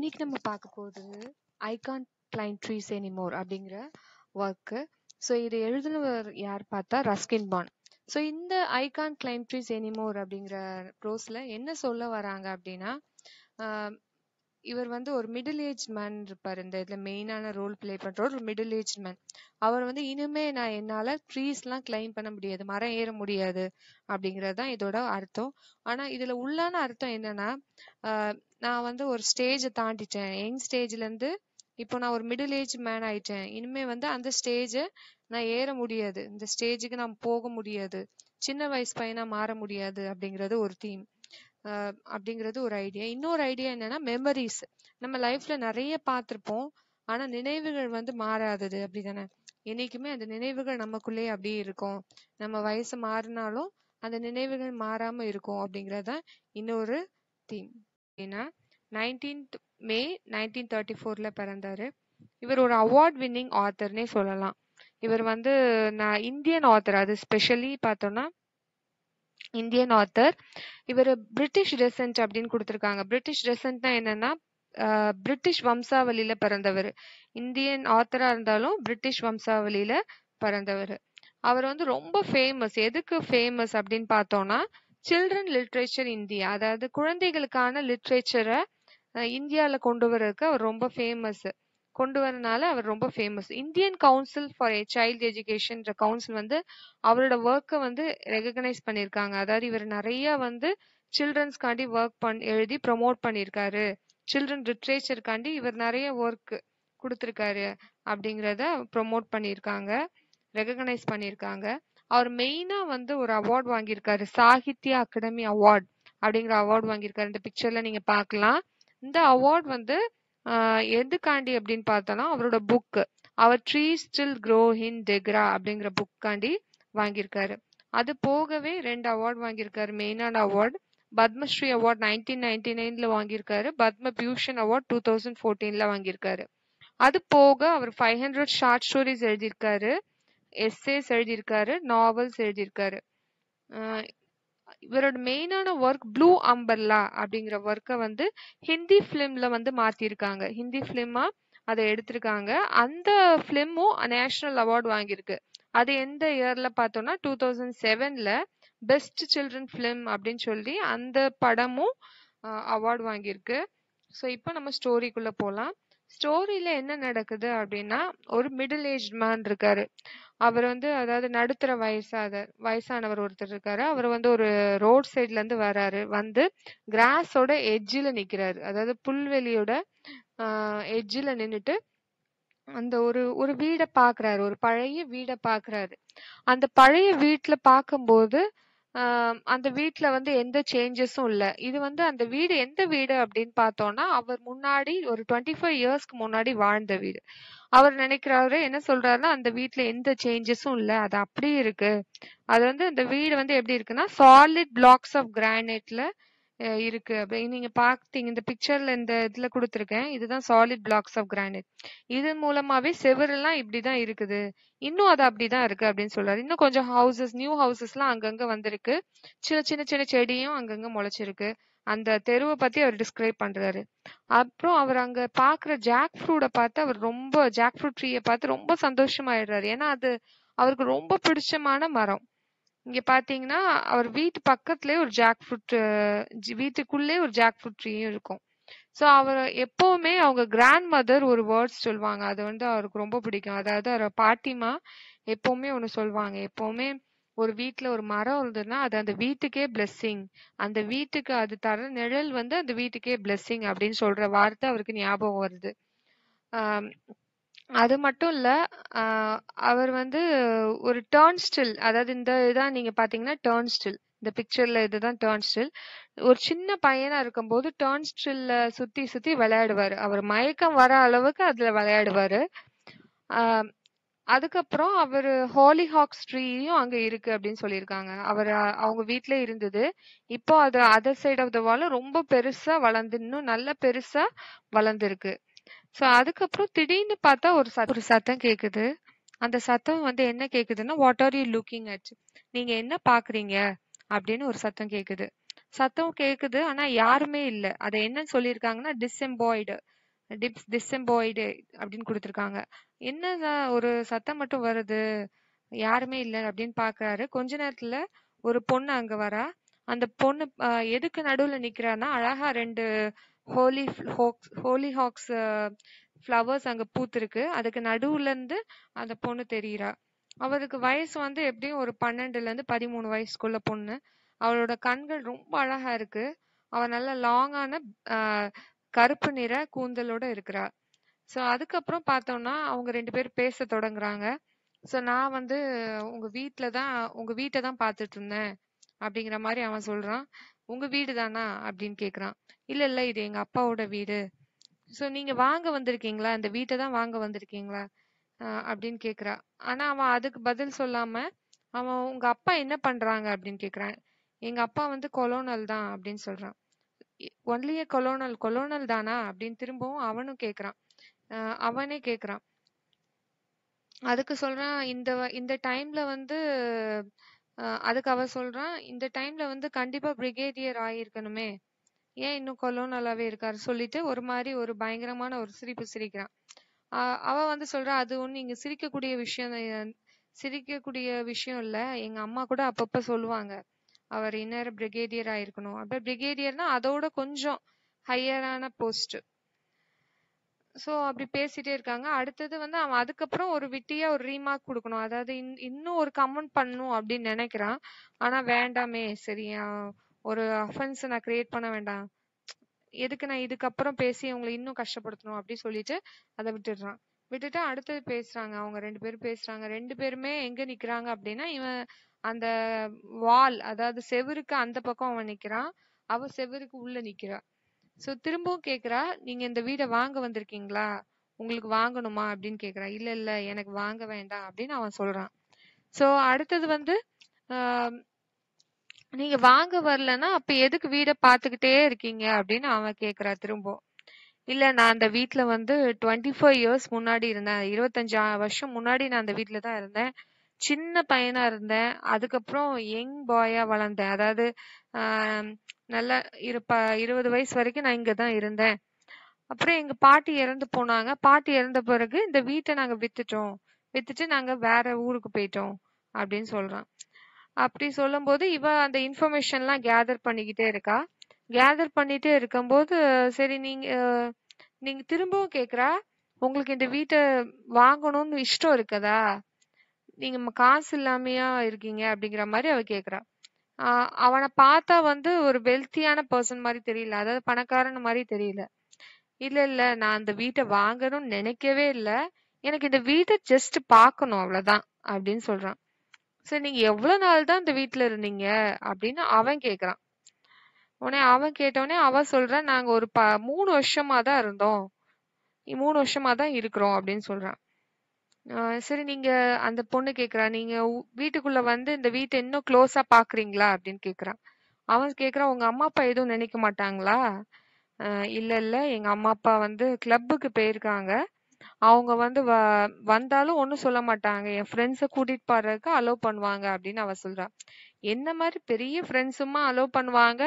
இன்னைக்கு நம்ம பார்க்க போறது I can't climb trees anymore அப்படிங்கிற ஒர்க்கு ஸோ இது எழுதினவர் யார் பார்த்தா ரஸ்கின் பான் ஸோ இந்த I can't climb trees anymore அப்படிங்கிற ப்ரோஸில் என்ன சொல்ல வராங்க அப்படின்னா ஆஹ் இவர் வந்து ஒரு மிடில் ஏஜ் மேன் இருப்பார் இந்த இதில் மெயினான ரோல் ப்ளே பண்ணுற ஒரு மிடில் ஏஜ் மேன் அவர் வந்து இனிமே நான் என்னால் ட்ரீஸ்லாம் கிளைம் பண்ண முடியாது மரம் ஏற முடியாது அப்படிங்கிறது தான் இதோட அர்த்தம் ஆனால் இதில் உள்ளான அர்த்தம் என்னன்னா ஆஹ் நான் வந்து ஒரு ஸ்டேஜை தாண்டிட்டேன் யங் ஸ்டேஜ்லேருந்து இப்போ நான் ஒரு மிடில் ஏஜ் மேன் ஆயிட்டேன் இனிமே வந்து அந்த ஸ்டேஜை நான் ஏற முடியாது இந்த ஸ்டேஜுக்கு நான் போக முடியாது சின்ன வயசு பையனா மாற முடியாது அப்படிங்கிறது ஒரு தீம் அப்படிங்கிறது ஒரு ஐடியா இன்னொரு ஐடியா என்னன்னா மெமரிஸ் நம்ம லைஃப்ல நிறைய பார்த்துருப்போம் ஆனா நினைவுகள் வந்து மாறாதது அப்படிதானே என்னைக்குமே அந்த நினைவுகள் நமக்குள்ளேயே அப்படியே இருக்கும் நம்ம வயசு மாறினாலும் அந்த நினைவுகள் மாறாம இருக்கும் அப்படிங்கிறது தான் இன்னொரு தீம் ஏன்னா நைன்டீன்த் மே நைன்டீன் தேர்ட்டி ஃபோர்ல பிறந்தாரு இவர் ஒரு அவார்ட் வின்னிங் ஆத்தர்னே சொல்லலாம் இவர் வந்து நான் இந்தியன் ஆத்தர் அது ஸ்பெஷலி பார்த்தோம்னா இந்தியன் ஆத்தர் இவர் பிரிட்டிஷ் டெசன்ட் அப்படின்னு கொடுத்துருக்காங்க பிரிட்டிஷ் டெசன்ட்னா என்னன்னா பிரிட்டிஷ் வம்சாவளியில பிறந்தவர் இந்தியன் ஆத்தரா இருந்தாலும் பிரிட்டிஷ் வம்சாவளியில பிறந்தவர் அவர் வந்து ரொம்ப ஃபேமஸ் எதுக்கு ஃபேமஸ் அப்படின்னு பார்த்தோம்னா சில்ட்ரன் லிட்ரேச்சர் இந்தியா அதாவது குழந்தைகளுக்கான லிட்ரேச்சரை இந்தியாவில் கொண்டு வர்றதுக்கு அவர் ரொம்ப ஃபேமஸ் கொண்டு வரனால அவர் ரொம்ப famous Indian council for child எஜுகேஷன்ற கவுன்சில் வந்து அவரோட ஒர்க்கை வந்து ரெகக்னைஸ் பண்ணியிருக்காங்க அதாவது இவர் நிறைய வந்து சில்ட்ரன்ஸ்காண்டி ஒர்க் பண் எழுதி ப்ரொமோட் பண்ணியிருக்காரு சில்ட்ரன் லிட்ரேச்சருக்காண்டி இவர் நிறைய ஒர்க் கொடுத்துருக்காரு அப்படிங்கிறத ப்ரொமோட் பண்ணியிருக்காங்க ரெகக்னைஸ் பண்ணியிருக்காங்க அவர் மெயினாக வந்து ஒரு அவார்ட் வாங்கியிருக்காரு சாகித்ய அகாடமி அவார்ட் அப்படிங்கிற அவார்ட் வாங்கியிருக்காரு இந்த பிக்சர்ல நீங்க பார்க்கலாம் இந்த அவார்ட் வந்து எதுக்காண்டி அப்படின்னு பார்த்தோம்னா அவரோட புக்கு அவர் tree still grow in Dehra அப்படிங்கிற புக்காண்டி வாங்கியிருக்காரு அது போகவே ரெண்டு அவார்ட் வாங்கியிருக்காரு மெயினான award Padmashri award nineteen ninety நைன்ல வாங்கியிருக்காரு Padma Bhushan award two thousand ஃபோர்டீன்ல வாங்கியிருக்காரு அது போக அவர் ஃபைவ் ஹண்ட்ரட் ஷார்ட் ஸ்டோரிஸ் எழுதியிருக்காரு எஸ்ஏஸ் எழுதியிருக்காரு நாவல்ஸ் எழுதியிருக்காரு இவரோட மெயினான ஒர்க் ப்ளூ அம்பர்லா அப்படிங்கிற ஒர்க்கை வந்து ஹிந்தி ஃபிலிம்ல வந்து மாத்திருக்காங்க ஹிந்தி ஃபிலிமா அதை எடுத்திருக்காங்க அந்த ஃபிலிமும் நேஷனல் அவார்டு வாங்கியிருக்கு அது எந்த இயர்ல பார்த்தோம்னா டூ தௌசண்ட் செவன்ல பெஸ்ட் சில்ட்ரன் ஃபிலிம் அப்படின்னு சொல்லி அந்த படமும் அவார்டு வாங்கியிருக்கு ஸோ இப்போ நம்ம ஸ்டோரிக்குள்ள போகலாம் ஸ்டோரியில என்ன நடக்குது அப்படின்னா ஒரு மிடில் ஏஜ் மேன் இருக்காரு அவர் வந்து அதாவது நடுத்தர வயசாத வயசானவர் ஒருத்தர் இருக்காரு அவர் வந்து ஒரு ரோட் சைட்ல இருந்து வராரு வந்து கிராஸோட எட்ஜில் நிக்கிறாரு அதாவது புல்வெளியோட எட்ஜில் நின்றுட்டு அந்த ஒரு ஒரு வீடை பாக்குறாரு ஒரு பழைய வீடை பாக்குறாரு அந்த பழைய வீட்டுல பார்க்கும்போது அந்த வீட்டுல வந்து எந்த சேஞ்சஸும் இல்ல இது வந்து அந்த வீடு எந்த வீடு அப்படின்னு பார்த்தோம்னா அவர் முன்னாடி ஒரு டுவெண்ட்டி ஃபைவ் இயர்ஸ்க்கு முன்னாடி வாழ்ந்த வீடு அவர் நினைக்கிறாரு என்ன சொல்றாருன்னா அந்த வீட்டுல எந்த சேஞ்சஸும் இல்ல அது அப்படியே இருக்கு அது வந்து அந்த வீடு வந்து எப்படி இருக்குன்னா சாலிட் பிளாக்ஸ் ஆஃப் கிரானைட்ல இருக்கு அப்படி நீங்க பாத்தீங்க இந்த பிக்சர்ல இந்த இதுல கொடுத்துருக்கேன் இதுதான் சாலிட் பிளாக்ஸ் ஆஃப் கிரானைட் இது மூலமாவே செவரெல்லாம் இப்படிதான் இருக்குது இன்னும் அது அப்படிதான் இருக்கு அப்படின்னு சொல்றாரு இன்னும் கொஞ்சம் ஹவுசஸ் நியூ ஹவுசஸ் எல்லாம் அங்கங்க வந்திருக்கு சின்ன சின்ன சின்ன செடியும் அங்கங்க முளைச்சிருக்கு அந்த தெருவை பத்தி அவர் டிஸ்கிரைப் பண்றாரு அப்புறம் அவர் அங்க பாக்குற ஜாக் ஃப்ரூட பார்த்து அவர் ரொம்ப ஜாக் ஃப்ரூட் ட்ரீயை பார்த்து ரொம்ப சந்தோஷமாயிடுறாரு ஏன்னா அது அவருக்கு ரொம்ப பிடிச்சமான மரம் இங்க பாத்தீங்கன்னா அவர் வீட்டு பக்கத்துலயே ஒரு ஜாக் ஃப்ரூட் வீட்டுக்குள்ளே ஒரு ஜாக் ஃப்ரூட் ட்ரீயும் இருக்கும் ஸோ அவர் எப்பவுமே அவங்க கிராண்ட் மதர் ஒரு வேர்ட்ஸ் சொல்லுவாங்க அது வந்து அவருக்கு ரொம்ப பிடிக்கும் அதாவது அவர் பாட்டிமா எப்பவுமே ஒன்று சொல்லுவாங்க எப்பவுமே ஒரு வீட்டுல ஒரு மரம் இருந்ததுன்னா அது அந்த வீட்டுக்கே பிளெஸ்ஸிங் அந்த வீட்டுக்கு அது தர நிழல் வந்து அந்த வீட்டுக்கே பிளெஸ்ஸிங் அப்படின்னு சொல்ற வார்த்தை அவருக்கு ஞாபகம் வருது அது மட்டும் இல்ல அவர் வந்து ஒரு டேர்ன் ஸ்டில் அதாவது இந்த இதான் நீங்க பாத்தீங்கன்னா டேர்ன் ஸ்டில் இந்த பிக்சர்ல இதுதான் டேர்ன் ஸ்டில் ஒரு சின்ன பையனா இருக்கும்போது டேர்ன் ஸ்டில்ல சுத்தி சுத்தி விளையாடுவாரு அவர் மயக்கம் வர அளவுக்கு அதுல விளையாடுவாரு அதுக்கப்புறம் அவர் ஹாலி ஹாக்ஸ் ட்ரீயும் அங்க இருக்கு அப்படின்னு சொல்லியிருக்காங்க அவர் அவங்க வீட்ல இருந்தது இப்போ அது other side of the wall ரொம்ப பெருசா வளர்ந்து இன்னும் நல்ல பெருசா வளர்ந்துருக்கு ஸோ அதுக்கப்புறம் திடீர்னு பார்த்தா ஒரு சத் ஒரு சத்தம் கேக்குது அந்த சத்தம் வந்து என்ன கேக்குதுன்னா what are you looking at நீங்க என்ன பாக்குறீங்க அப்படின்னு ஒரு சத்தம் கேக்குது சத்தம் கேக்குது ஆனா யாருமே இல்ல அத என்னன்னு சொல்லியிருக்காங்கன்னா டிஸ்எம்பாய்டு டிப்ஸ் டிஸ்எம்பாய்டு அப்படின்னு கொடுத்துருக்காங்க என்ன ஒரு சத்தம் மட்டும் வருது யாருமே இல்ல அப்படின்னு பாக்குறாரு கொஞ்ச நேரத்துல ஒரு பொண்ணு அங்க வரா அந்த பொண்ணு ஆஹ் எதுக்கு நடுவுல நிக்கிறான்னா அழகா ரெண்டு hollyhocks hollyhocks flowers அங்க பூத்திருக்கு அதுக்கு நடுவுல இருந்து அந்த பொண்ணு தெரியுறா அவருக்கு வயசு வந்து எப்படியும் ஒரு பன்னெண்டுல இருந்து பதிமூணு வயசுக்குள்ள பொண்ணு அவளோட கண்கள் ரொம்ப அழகா இருக்கு அவ நல்ல லாங்கான கருப்பு நிற கூந்தலோட இருக்கிறா ஸோ அதுக்கப்புறம் பார்த்தோம்னா அவங்க ரெண்டு பேரும் பேச தொடங்குறாங்க ஸோ நான் வந்து உங்க வீட்டில தான் உங்க வீட்டை தான் பார்த்துட்டு இருந்தேன் அப்படிங்கிற மாதிரி அவன் சொல்றான் உங்க வீடு தானா அப்படின்னு கேக்குறான் இல்ல இல்ல இது எங்க அப்பாவோட வீடு ஸோ நீங்க வாங்க வந்திருக்கீங்களா இந்த வீட்டை தான் வாங்க வந்திருக்கீங்களா ஆஹ் அப்படின்னு கேக்குறா ஆனா அவன் அதுக்கு பதில் சொல்லாம அவன் உங்க அப்பா என்ன பண்றாங்க அப்படின்னு கேக்குறான் எங்க அப்பா வந்து கொலோனல் தான் அப்படின்னு சொல்றான் ஒன்லியே கொலோனல் கொலோனல் தானா அப்படின்னு திரும்பவும் அவனும் கேக்குறான் ஆஹ் அவனே கேக்குறான் அதுக்கு சொல்றான் இந்த வ- இந்த டைம்ல வந்து ஆஹ் அதுக்கு அவ சொல்றான் இந்த டைம்ல வந்து கண்டிப்பா பிரிகேடியர் ஆயிருக்கணுமே ஏன் இன்னும் கொலோனலாவே இருக்காரு சொல்லிட்டு ஒரு மாதிரி ஒரு பயங்கரமான ஒரு சிரிப்பு சிரிக்கிறான் ஆஹ் அவ வந்து சொல்றா அது ஒண்ணு இங்க சிரிக்கக்கூடிய விஷயம் தான். சிரிக்கக்கூடிய விஷயம் இல்ல எங்க அம்மா கூட அப்பப்ப சொல்லுவாங்க அவர் இந்நேரம் பிரிகேடியர் ஆயிருக்கணும் அப்ப பிரிகேடியர்னா அதோட கொஞ்சம் ஹையரான போஸ்ட் சோ அப்படி பேசிட்டே இருக்காங்க அடுத்தது வந்து அவன் அதுக்கப்புறம் ஒரு விட்டியா ஒரு ரீமார்க் கொடுக்கணும் அதாவது இன்- இன்னும் ஒரு கமெண்ட் பண்ணணும் அப்படின்னு நினைக்கிறான் ஆனா வேண்டாமே சரியா ஒரு அஃபென்ஸ் நான் கிரியேட் பண்ண வேண்டாம் எதுக்கு நான் இதுக்கப்புறம் பேசி அவங்களை இன்னும் கஷ்டப்படுத்தணும் அப்படி சொல்லிட்டு அதை விட்டுடுறான் விட்டுட்டு அடுத்தது பேசுறாங்க அவங்க ரெண்டு பேரும் பேசுறாங்க ரெண்டு பேருமே எங்க நிக்கிறாங்க அப்படின்னா இவன் அந்த வால் அதாவது செவுருக்கு அந்த பக்கம் அவன் நிக்கிறான் அவ செவுருக்கு உள்ள நிக்கிறா சோ திரும்பவும் கேக்குறா நீங்க இந்த வீடை வாங்க வந்திருக்கீங்களா உங்களுக்கு வாங்கணுமா அப்படின்னு கேக்குறா இல்ல இல்ல எனக்கு வாங்க வேண்டாம் அப்படின்னு அவன் சொல்றான் சோ அடுத்தது வந்து ஆஹ் நீங்க வாங்க வரலன்னா அப்ப எதுக்கு வீடை பாத்துக்கிட்டே இருக்கீங்க அப்படின்னு அவன் கேக்குறா திரும்ப இல்ல நான் அந்த வீட்ல வந்து டுவெண்ட்டி ஃபைவ் இயர்ஸ் முன்னாடி இருந்தேன் இருபத்தஞ்சு ஆ- வருஷம் முன்னாடி நான் அந்த வீட்ல தான் இருந்தேன் சின்ன பையனா இருந்தேன் அதுக்கப்புறம் யங் பாயா வளர்ந்தேன் அதாவது ஆஹ் நல்லா இரு ப- இருபது வயசு வரைக்கும் நான் இங்க தான் இருந்தேன் அப்புறம் எங்க பாட்டி இறந்து போனாங்க பாட்டி இறந்த பிறகு இந்த வீட்டை நாங்க வித்துட்டோம் வித்துட்டு நாங்க வேற ஊருக்கு போயிட்டோம் அப்படின்னு சொல்றான் அப்படி சொல்லும்போது இவ அந்த இன்ஃபர்மேஷன்லாம் கேதர் பண்ணிக்கிட்டே இருக்கா கேதர் பண்ணிட்டே இருக்கும்போது சரி நீங்க அஹ், நீங்க திரும்பவும் கேக்குறா உங்களுக்கு இந்த வீட்டை வாங்கணும்னு இஷ்டம் இருக்குதா நீங்க ம- காசு இல்லாமையா இருக்கீங்க அப்படிங்கிற மாதிரி அவ கேக்குறா ஆஹ் அவனை பார்த்தா வந்து ஒரு வெல்த்தியான பர்சன் மாதிரி தெரியல அதாவது பணக்காரன் மாதிரி தெரியல இல்ல இல்ல நான் அந்த வீட்டை வாங்கணும்னு நினைக்கவே இல்ல எனக்கு இந்த வீட்டை ஜஸ்ட் பார்க்கணும் அவ்வளவுதான் அப்படின்னு சொல்றான் சரி நீங்க எவ்வளவு நாள் தான் இந்த வீட்ல இருந்தீங்க அப்படின்னு அவன் கேக்குறான் உடனே அவன் கேட்டவுடனே அவ சொல்றா நாங்க ஒரு ப மூணு வருஷமா தான் இருந்தோம் இ- மூணு வருஷமா தான் இருக்கிறோம் அப்படின்னு சொல்றான் ஆஹ் சரி நீங்க அந்த பொண்ணு கேக்குறா நீங்க உ- வீட்டுக்குள்ள வந்து இந்த வீட்டை இன்னும் க்ளோஸா பாக்குறீங்களா அப்படின்னு கேக்குறான் அவன் கேக்குறான் உங்க அம்மா அப்பா எதுவும் நினைக்க மாட்டாங்களா ஆஹ் இல்ல இல்ல எங்க அம்மா அப்பா வந்து கிளப்புக்கு போயிருக்காங்க அவங்க வந்து வ வந்தாலும் ஒண்ணும் சொல்ல மாட்டாங்க என் ஃப்ரெண்ட்ஸ கூட்டிட்டு போறதுக்கு அலோவ் பண்ணுவாங்க அப்படின்னு அவ சொல்றா என்ன மாதிரி பெரிய ஃப்ரெண்ட்ஸுமா அலோவ் பண்ணுவாங்க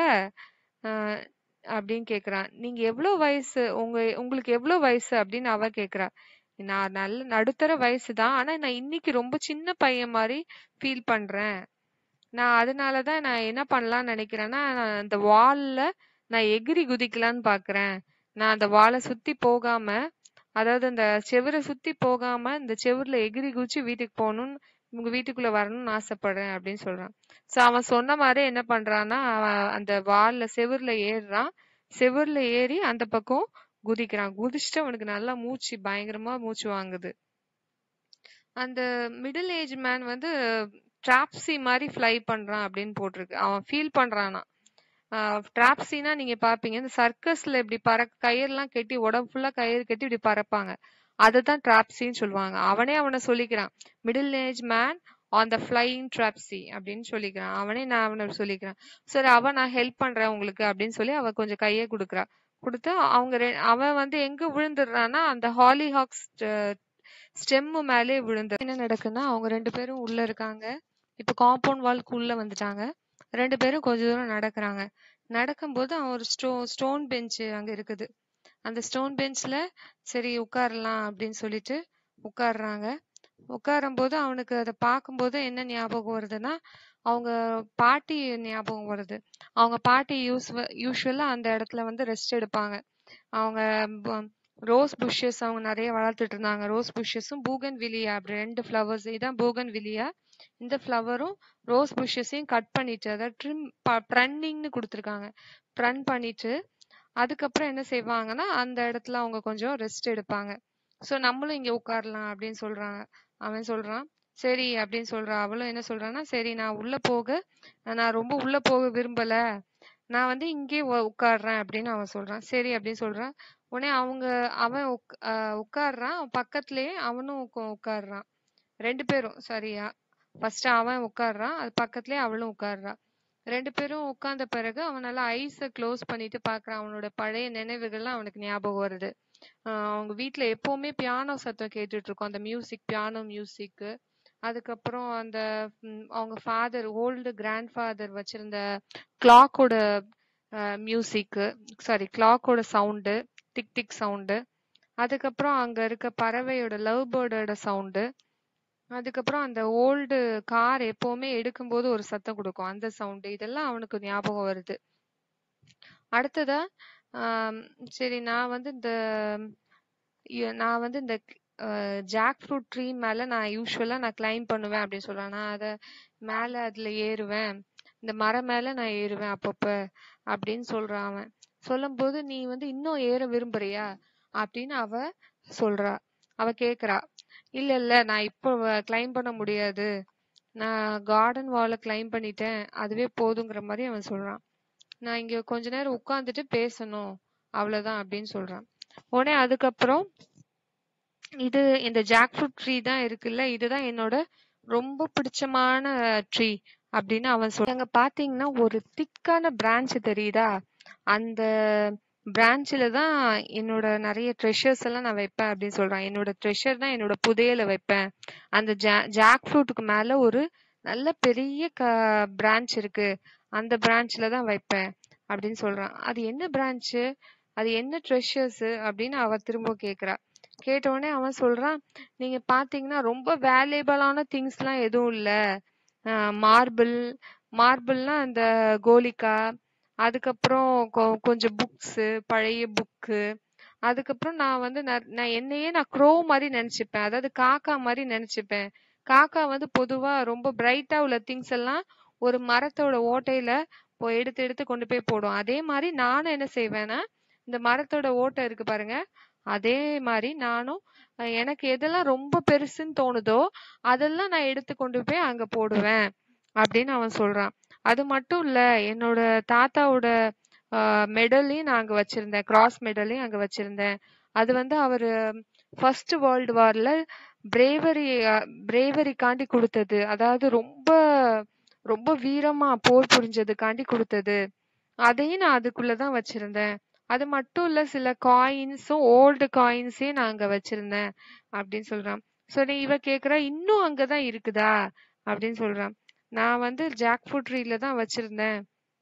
ஆஹ் அப்படின்னு கேக்குறான் நீங்க எவ்வளவு வயசு உங்க உங்களுக்கு எவ்வளவு வயசு அப்படின்னு அவ கேக்குறா நான் நல்ல நடுத்தர வயசு தான் ஆனா நான் இன்னைக்கு ரொம்ப சின்ன பையன் மாதிரி ஃபீல் பண்றேன் நான் அதனாலதான் நான் என்ன பண்ணலாம்னு நினைக்கிறேன்னா நான் அந்த வால்ல நான் எகிரி குதிக்கலான்னு பாக்குறேன் நான் அந்த வாலை சுத்தி போகாம அதாவது அந்த செவுரை சுத்தி போகாம இந்த செவுருல எகிரி குதிச்சு வீட்டுக்கு போகணும்னு உங்க வீட்டுக்குள்ள வரணும்னு ஆசைப்படுறேன் அப்படின்னு சொல்றான் சோ அவன் சொன்ன மாதிரி என்ன பண்றான்னா அவன் அந்த வால்ல செவுருல ஏறுறான் செவுருல ஏறி அந்த பக்கம் குதிக்கிறான் குதிச்சுட்டு அவனுக்கு நல்லா மூச்சு பயங்கரமா மூச்சு வாங்குது அந்த மிடில் ஏஜ் மேன் வந்து டிராப்ஸி மாதிரி ஃப்ளை பண்றான் அப்படின்னு போட்டிருக்கு அவன் ஃபீல் பண்றானா டிராப்ஸினா நீங்க பாப்பீங்க இந்த சர்க்கஸ்ல இப்படி பற கயிறுலாம் கட்டி உடம்பு ஃபுல்லா கயிறு கட்டி இப்படி பறப்பாங்க அதுதான் டிராப்ஸின்னு சொல்லுவாங்க அவனே அவனை சொல்லிக்கிறான் middle age man on the flying trapeze அப்படின்னு சொல்லிக்கிறான் அவனே நான் அவனை சொல்லிக்கிறான் சரி அவ நான் ஹெல்ப் பண்றேன் உங்களுக்கு அப்படின்னு சொல்லி அவ கொஞ்சம் கையை கொடுக்குறா கொடுத்து அவங்க ரெ- அவன் வந்து எங்க விழுந்துடுறான்னா அந்த ஹாலி ஹாக்ஸ் ஸ்டெம்மு மேலே விழுந்து என்ன நடக்குன்னா அவங்க ரெண்டு பேரும் உள்ள இருக்காங்க இப்ப காம்பவுண்ட் வால்க்கு உள்ள வந்துட்டாங்க ரெண்டு பேரும் கொஞ்ச தூரம் நடக்கிறாங்க நடக்கும்போது அவன் ஒரு ஸ்டோ ஸ்டோன் பெஞ்ச் அங்க இருக்குது அந்த ஸ்டோன் பெஞ்ச்ல சரி உட்காரலாம் அப்படின்னு சொல்லிட்டு உட்கார்றாங்க உட்காரும்போது அவனுக்கு அதை பார்க்கும்போது என்ன ஞாபகம் வருதுன்னா அவங்க பாட்டி ஞாபகம் வருது அவங்க பாட்டி யூஸ் யூஸ்வலா அந்த இடத்துல வந்து ரெஸ்ட் எடுப்பாங்க அவங்க ரோஸ் புஷ்ஷஸ் அவங்க நிறைய வளர்த்துட்டு இருந்தாங்க ரோஸ் புஷ்ஷஸும் பூகன் விலியா அப்படி ரெண்டு ஃப்ளவர்ஸ் இதான் பூகன் விலியா இந்த ஃப்ளவரும் ரோஸ் புஷ்ஷஸையும் கட் பண்ணிட்டு அதாவது ட்ரிம் ப்ரன்னிங்னு கொடுத்துருக்காங்க ப்ரன் பண்ணிட்டு அதுக்கப்புறம் என்ன செய்வாங்கன்னா அந்த இடத்துல அவங்க கொஞ்சம் ரெஸ்ட் எடுப்பாங்க ஸோ நம்மளும் இங்க உட்காரலாம் அப்படின்னு சொல்றாங்க அவன் சொல்றான் சரி அப்படின்னு சொல்றா அவளும் என்ன சொல்றான்னா சரி நான் உள்ள போக நான் ரொம்ப உள்ள போக விரும்பல நான் வந்து இங்கே உட்காடுறேன் அப்படின்னு அவன் சொல்றான் சரி அப்படின்னு சொல்றான் உடனே அவங்க அவன் உக்- ஆஹ் உட்கார்றான் அவன் பக்கத்துலயே அவனும் உக்க- உட்கார்றான் ரெண்டு பேரும் சரியா ஃபர்ஸ்ட் அவன் உட்கார்றான் அது பக்கத்துலயே அவளும் உட்கார்றா ரெண்டு பேரும் உட்கார்ந்த பிறகு அவன் நல்லா ஐஸ க்ளோஸ் பண்ணிட்டு பாக்குறான் அவனோட பழைய நினைவுகள்லாம் அவனுக்கு ஞாபகம் வருது ஆஹ் அவங்க வீட்ல எப்பவுமே பியானோ சத்தம் கேட்டுட்டு இருக்கும் அந்த மியூசிக் பியானோ மியூசிக் அதுக்கப்புறம் அந்த ம், அவங்க ஃபாதர் ஓல்டு கிராண்ட் ஃபாதர் வச்சிருந்த கிளாக்கோட மியூசிக் சாரி கிளாக்கோட சவுண்டு டிக் டிக் சவுண்டு அதுக்கப்புறம் அங்க இருக்க பறவையோட லவ் பேர்டோட சவுண்டு அதுக்கப்புறம் அந்த ஓல்டு கார் எப்பவுமே எடுக்கும்போது ஒரு சத்தம் கொடுக்கும் அந்த சவுண்டு இதெல்லாம் அவனுக்கு ஞாபகம் வருது அடுத்ததா ஆம், சரி நான் வந்து இந்த இ- நான் வந்து இந்த ஜாக் ஃப்ரூட் ட்ரீ மேல நான் யூஸ்வலா நான் கிளைம் பண்ணுவேன் அப்படின்னு சொல்றேன் நான் அத மேல அதுல ஏறுவேன் இந்த மரம் மேல நான் ஏறுவேன் அப்பப்ப அப்படின்னு சொல்றான் அவன் சொல்லும்போது நீ வந்து இன்னும் ஏற விரும்புறியா அப்படின்னு அவ சொல்றா அவ கேக்குறா இல்ல இல்ல நான் இப்போ கிளைம் பண்ண முடியாது நான் கார்டன் வால கிளைம் பண்ணிட்டேன் அதுவே போதுங்கிற மாதிரி அவன் சொல்றான் நான் இங்க கொஞ்ச நேரம் உட்கார்ந்துட்டு பேசணும் அவ்வளவுதான் அப்படின்னு சொல்றான் உடனே அதுக்கப்புறம் இது இந்த ஜாக் ஃப்ரூட் ட்ரீ தான் இருக்குல்ல இதுதான் என்னோட ரொம்ப பிடிச்சமான ட்ரீ அப்படின்னு அவன் சொல்ல அங்க பாத்தீங்கன்னா ஒரு திக்கான பிரான்ச் தெரியுதா அந்த பிரான்ச்ல தான் என்னோட நிறைய ட்ரெஷர்ஸ் எல்லாம் நான் வைப்பேன் அப்படின்னு சொல்றான் என்னோட ட்ரெஷர் தான் என்னோட புதையல வைப்பேன் அந்த ஜாக் ஃப்ரூட்டுக்கு மேல ஒரு நல்ல பெரிய க பிரான்ச் இருக்கு அந்த பிரான்ச்ல தான் வைப்பேன் அப்படின்னு சொல்றான் அது என்ன பிரான்ச் அது என்ன ட்ரெஷர்ஸ் அப்படின்னு அவ திரும்ப கேக்குறா கேட்ட உடனே அவன் சொல்றான் நீங்க பாத்தீங்கன்னா ரொம்ப வேல்யூபிளான திங்ஸ் எல்லாம் எதுவும் இல்ல மார்பிள் மார்பிள்னா அந்த கோலிக்கா அதுக்கப்புறம் கொ- கொஞ்சம் புக்ஸ் பழைய புக்கு அதுக்கப்புறம் நான் வந்து நர்- நான் என்னையே நான் க்ரோ மாதிரி நினைச்சுப்பேன் அதாவது காக்கா மாதிரி நினைச்சுப்பேன் காக்கா வந்து பொதுவா ரொம்ப பிரைட்டா உள்ள திங்ஸ் எல்லாம் ஒரு மரத்தோட ஓட்டையில போய் எடுத்து எடுத்து கொண்டு போய் போடும் அதே மாதிரி நானும் என்ன செய்வேன்னா இந்த மரத்தோட ஓட்டை இருக்கு பாருங்க அதே மாதிரி நானும் அஹ் எனக்கு எதெல்லாம் ரொம்ப பெருசுன்னு தோணுதோ அதெல்லாம் நான் எடுத்து கொண்டு போய் அங்க போடுவேன் அப்படின்னு அவன் சொல்றான் அது மட்டும் இல்ல என்னோட தாத்தாவோட மெடலையும் நான் அங்க வச்சிருந்தேன் கிராஸ் மெடலையும் அங்க வச்சிருந்தேன் அது வந்து அவரு ஃபர்ஸ்ட் வேர்ல்டு வார்ல பிரேவரி பிரேவரிக்காண்டி கொடுத்தது அதாவது ரொம்ப ரொம்ப வீரமா போர் புரிஞ்சதுக்காண்டி கொடுத்தது அதையும் நான் அதுக்குள்ளதான் வச்சிருந்தேன் அது மட்டும் இல்ல சில காயின்ஸும் ஓல்டு காயின்ஸையும் நான் அங்க வச்சிருந்தேன் அப்படின்னு சொல்றான் சரி இவ கேக்குறா இன்னும் அங்கதான் இருக்குதா அப்படின்னு சொல்றான் நான் வந்து ஜாக் ஃப்ரூட் ட்ரீல தான் வச்சிருந்தேன்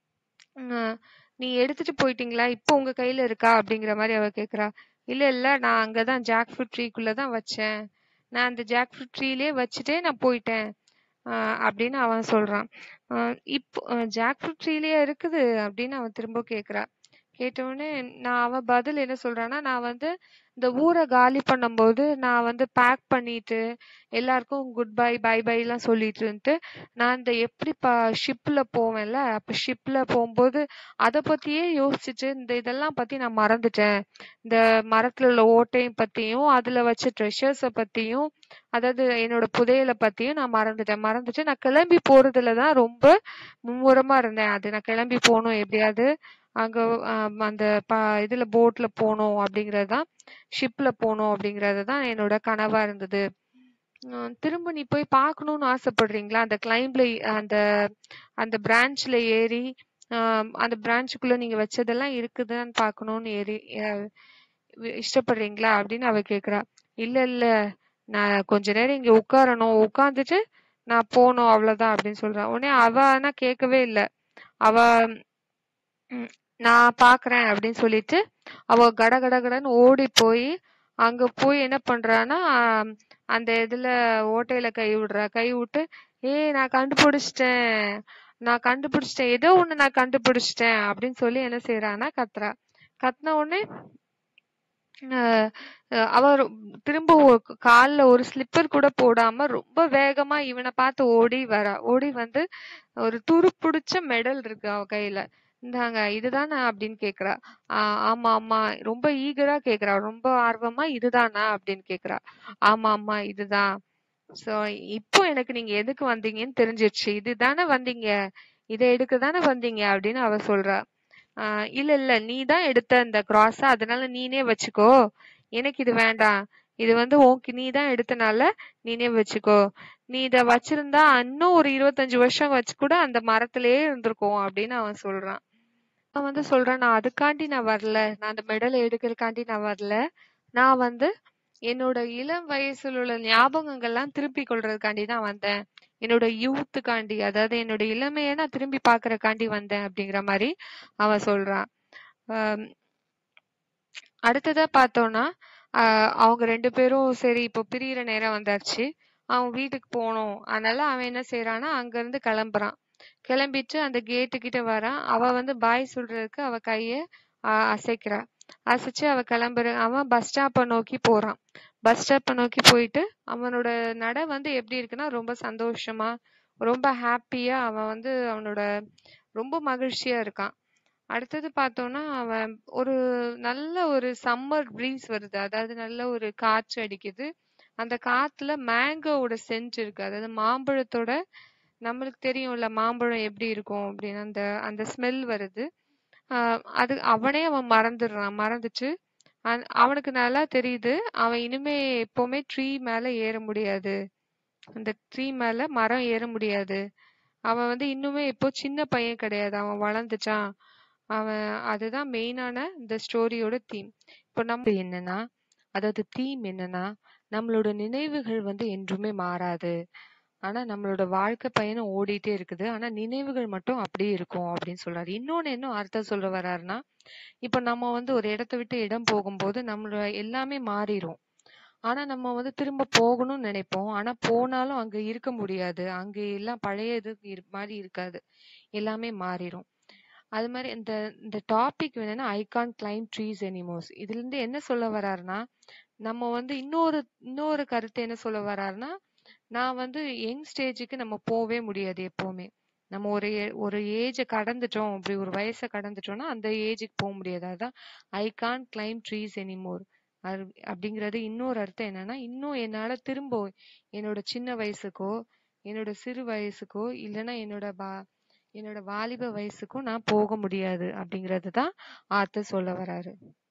உம் நீ எடுத்துட்டு போயிட்டீங்களா இப்போ உங்க கையில இருக்கா அப்படிங்கிற மாதிரி அவ கேக்குறா இல்ல இல்ல நான் அங்கதான் ஜாக் ஃப்ரூட் ட்ரீக்குள்ள தான் வச்சேன் நான் அந்த ஜாக் ஃப்ரூட் ட்ரீலயே வச்சுட்டே நான் போயிட்டேன் ஆஹ் அப்படின்னு அவன் சொல்றான் ஆஹ் இப்போ ஜாக் ஃப்ரூட் ட்ரீலயே இருக்குது அப்படின்னு அவன் திரும்ப கேக்குறா கேட்ட உடனே நான் அவன் பதில் என்ன சொல்றான்னா நான் வந்து இந்த ஊரை காலி பண்ணும்போது நான் வந்து பேக் பண்ணிட்டு எல்லாருக்கும் குட் பை பை பை எல்லாம் சொல்லிட்டு இருந்துட்டு நான் இந்த எப்படி ப ஷிப்ல போவேன்ல அப்ப ஷிப்ல போகும்போது அத பத்தியே யோசிச்சுட்டு இந்த இதெல்லாம் பத்தி நான் மறந்துட்டேன் இந்த மரத்துல உள்ள ஓட்டையும் பத்தியும் அதுல வச்ச ட்ரெஷர்ஸ பத்தியும் அதாவது என்னோட புதையலை பத்தியும் நான் மறந்துட்டேன் மறந்துட்டு நான் கிளம்பி போறதுல தான் ரொம்ப மும்முரமா இருந்தேன் அது நான் கிளம்பி போகணும் எப்படியாவது அங்க ஆம், அந்த ப இதுல போட்ல போகணும் அப்படிங்கறது தான் ஷிப்ல போகணும் அப்படிங்கறது தான் என்னோட கனவா இருந்தது உம் திரும்ப நீ போய் பார்க்கணும்னு ஆசைப்படுறீங்களா அந்த கிளைம்ப்ல அந்த அந்த பிரான்ச்ல ஏறி ஆம், அந்த பிரான்ச்சுக்குள்ள நீங்க வச்சதெல்லாம் இருக்குதான்னு பார்க்கணும்னு ஏறி அஹ் வி- இஷ்டப்படுறீங்களா அப்படின்னு அவ கேக்குறா இல்ல இல்ல நான் கொஞ்ச நேரம் இங்க உட்காரணும் உட்கார்ந்துட்டு நான் போகணும் அவ்வளவுதான் அப்படின்னு சொல்றா உடனே அவ ஆனா கேட்கவே இல்ல அவ ம். நான் பார்க்குறேன் அப்படின்னு சொல்லிட்டு, அவ கட கட கடன்னு ஓடி போய், அங்க போய் என்ன பண்றான்னா, அந்த இதுல ஓட்டையில கை விடுறா. கை விட்டு, "ஏய் நான் கண்டுபிடிச்சுட்டேன். நான் கண்டுபிடிச்சுட்டேன். ஏதோ ஒண்ணு நான் கண்டுபிடிச்சுட்டேன்." அப்படின்னு சொல்லி என்ன செய்றான்னா கத்துறா. கத்துன உடனே அ அ அவ ரொ திரும்ப ஒ கால்ல ஒரு ஸ்லிப்பர் கூட போடாம ரொம்ப வேகமா இவன பார்த்து ஓடி வரா. ஓடி வந்து ஒரு துருப்புடிச்ச மெடல் இருக்கு அவ கையில. "இந்தாங்க இதுதானா?" அப்படின்னு கேட்கிறா. "ஆ ஆமா, ஆமா." ரொம்ப ஈகரா கேட்கிறா. ரொம்ப ஆர்வமா "இதுதானா?" அப்படின்னு கேட்கிறா. "ஆமா, ஆமா. இதுதான்." "ஸோ இப்போ எனக்கு நீங்க எதுக்கு வந்தீங்கன்னு தெரிஞ்சிருச்சு. இதுதானே வந்தீங்க? இத எடுக்க தானே வந்தீங்க?" அப்படின்னு அவ சொல்றா. ஆ "இல்ல, இல்ல. நீ தான் எடுத்த இந்த கிராஸ. அதனால நீனே வச்சுக்கோ. எனக்கு இது வேண்டாம். இது வந்து உன்க்கு நீ தான் எடுத்தனால நீனே வச்சுக்கோ. நீ இத வச்சிருந்தா இன்னும் ஒரு 25 வருஷம் வச்சு கூட அந்த மரத்திலேயே இருந்திருக்கும்." அப்படின்னு அவன் சொல்றான். அவன் வந்து சொல்றான், "நான் அதுக்காண்டி நான் வரல. நான் அந்த மெடல எடுக்கறக்காண்டி நான் வரல. நான் வந்து என்னோட இளம் வயசுல உள்ள ஞாபகங்கள்லாம் திருப்பிக் கொள்றதுக்காண்டி தான் வந்தேன். என்னோட யூத்துக்காண்டி, அதாவது என்னோட இளமைய நான் திரும்பி பார்க்கறக்காண்டி வந்தேன்." அப்படிங்கிற மாரி அவன் சொல்றான். அம் அடுத்ததா பார்த்தோம்னா, அ அவங்க 2 பேரும் சரி இப்போ பிரியிற நேரம் வந்தாச்சு. அவன் வீட்டுக்கு போணும். அதனால அவன் என்ன செய்றான்னா, அங்கருந்து கிளம்புறான். கிளம்பிட்டு அந்த கேட்டு கிட்ட வரான். அவ வந்து பாய் சொல்றதுக்கு அவ கைய அ அசைக்கிறா. அசைச்சு அவ கிளம்புற அவன் பஸ் ஸ்டாப்ப நோக்கி போறான். பஸ் ஸ்டாப்ப நோக்கி போயிட்டு, அவனோட நட வந்து எப்படி இருக்குன்னா, ரொம்ப சந்தோஷமா, ரொம்ப ஹேப்பியா அவன் வந்து அவனோட ரொம்ப மகிழ்ச்சியா இருக்கான். அடுத்தது பார்த்தோம்னா, அவன் ஒரு நல்ல ஒரு சம்மர் ப்ரீஸ் வருது. அதாவது நல்ல ஒரு காற்று அடிக்குது. அந்த காத்துல மேங்கோவோட சென்ட் இருக்கு. அதாவது மாம்பழத்தோட நம்மளுக்கு தெரியும்ல மாம்பழம் எப்படி இருக்கும் அப்படின்னு அந்த அந்த ஸ்மெல் வருது. அ அது அவனே அவன் மறந்துடுறான். மறந்துட்டு அன் அவனுக்கு நல்லா தெரியுது. அவன் இனிமே எப்பவுமே ட்ரீ மேல ஏற முடியாது. அந்த ட்ரீ மேல மரம் ஏற முடியாது. அவன் வந்து இன்னுமே இப்போ சின்ன பையன் கிடையாது. அவன் வளர்ந்துட்டான். அவன் அதுதான் மெயினான இந்த ஸ்டோரியோட தீம். இப்போ நம்ம என்னன்னா, அதாவது தீம் என்னன்னா, நம்மளோட நினைவுகள் வந்து என்றுமே மாறாது. ஆனா நம்மளோட வாழ்க்கை பயணம் ஓடிட்டே இருக்குது. ஆனா நினைவுகள் மட்டும் அப்படியே இருக்கும் அப்படின்னு சொல்றாரு. இன்னொன்னு என்ன அர்த்தம் சொல்ல வர்றாருன்னா, இப்ப நம்ம வந்து ஒரு இடத்த விட்டு இடம் போகும்போது நம்மளோட எல்லாமே மாறிரும். ஆனா நம்ம வந்து திரும்ப போகணும்னு நினைப்போம். ஆனா போனாலும் அங்க இருக்க முடியாது. அங்க எல்லாம் பழைய இது இரு மாரி இருக்காது. எல்லாமே மாறிரும். அது மாரி இந்த இந்த டாபிக் என்னன்னா, I can't climb trees anymore. இதுலருந்து என்ன சொல்ல வர்றாருன்னா, நம்ம வந்து இன்னொரு இன்னொரு கருத்து என்ன சொல்ல வர்றாருன்னா, நான் வந்து யங் ஸ்டேஜுக்கு நம்ம போவே முடியாது எப்பவுமே. நம்ம ஒரு ஏ ஒரு ஏஜ கடந்துட்டோம். அப்படி ஒரு வயச கடந்துட்டோம்னா, அந்த ஏஜுக்கு போ முடியாது. அதான் I can't climb trees anymore. அது அப்படிங்கிறது இன்னொரு அர்த்தம் என்னன்னா, இன்னும் என்னால திரும்ப என்னோட சின்ன வயசுக்கோ, என்னோட சிறு வயசுக்கோ, இல்லன்னா என்னோட வா என்னோட வாலிப வயசுக்கும் நான் போக முடியாது அப்படிங்கிறது தான் ஆத்தர் சொல்ல வர்றாரு.